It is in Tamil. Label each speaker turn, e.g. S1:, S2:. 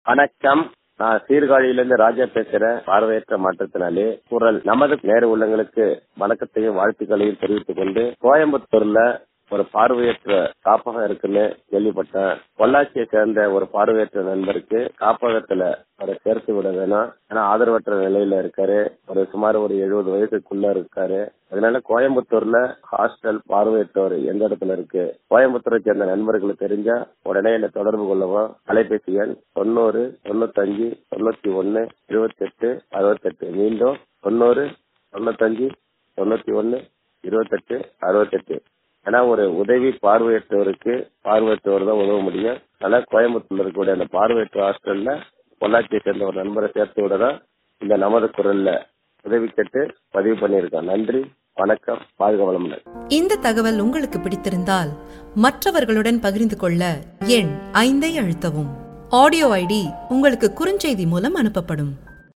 S1: வணக்கம் நான் சீர்காழியிலிருந்து ராஜா பேசுறேன் பார்வையற்ற மாற்றத்தினாலே குரல் நமது நேர உள்ளங்களுக்கு வணக்கத்தையும் வாழ்த்துக்களையும் தெரிவித்துக் கொண்டு கோயம்புத்தூர்ல ஒரு பார்வையற்ற காப்பகம் இருக்குன்னு கேள்விப்பட்டேன் பொள்ளாச்சியை சேர்ந்த ஒரு பார்வையற்ற நண்பருக்கு காப்பகத்துல அவரை சேர்த்து விட வேணும் ஏன்னா ஆதரவற்ற நிலையில இருக்காரு ஒரு சுமார் ஒரு எழுபது வயசுக்குள்ள இருக்காரு அதனால கோயம்புத்தூர்ல ஹாஸ்டல் பார்வையற்றோர் எந்த இடத்துல இருக்கு கோயம்புத்தூரை சேர்ந்த நண்பர்களுக்கு தெரிஞ்சா உடனே என்ன தொடர்பு கொள்ளவும் அலைபேசி எண் தொண்ணூறு தொண்ணூத்தஞ்சு தொண்ணூத்தி ஒன்னு இருபத்தி எட்டு அறுபத்தெட்டு மீண்டும் தொண்ணூறு தொண்ணூத்தஞ்சு தொண்ணூத்தி ஒன்னு இருபத்தெட்டு அறுபத்தெட்டு ஏன்னா ஒரு உதவி பார்வையற்றவருக்கு பார்வையற்றவர் தான் உதவ முடியும் அதனால கோயம்புத்தூர்ல இருக்கக்கூடிய அந்த பார்வையற்ற ஹாஸ்டல்ல பொள்ளாச்சியை சேர்ந்த ஒரு நண்பரை சேர்த்து விட தான் இந்த நமது குரல்ல உதவி கேட்டு பதிவு பண்ணியிருக்கோம் நன்றி வணக்கம் வாழ்க வளமுடன்
S2: இந்த தகவல் உங்களுக்கு பிடித்திருந்தால் மற்றவர்களுடன் பகிர்ந்து கொள்ள எண் ஐந்தை அழுத்தவும் ஆடியோ ஐடி உங்களுக்கு குறுஞ்செய்தி மூலம் அனுப்பப்படும்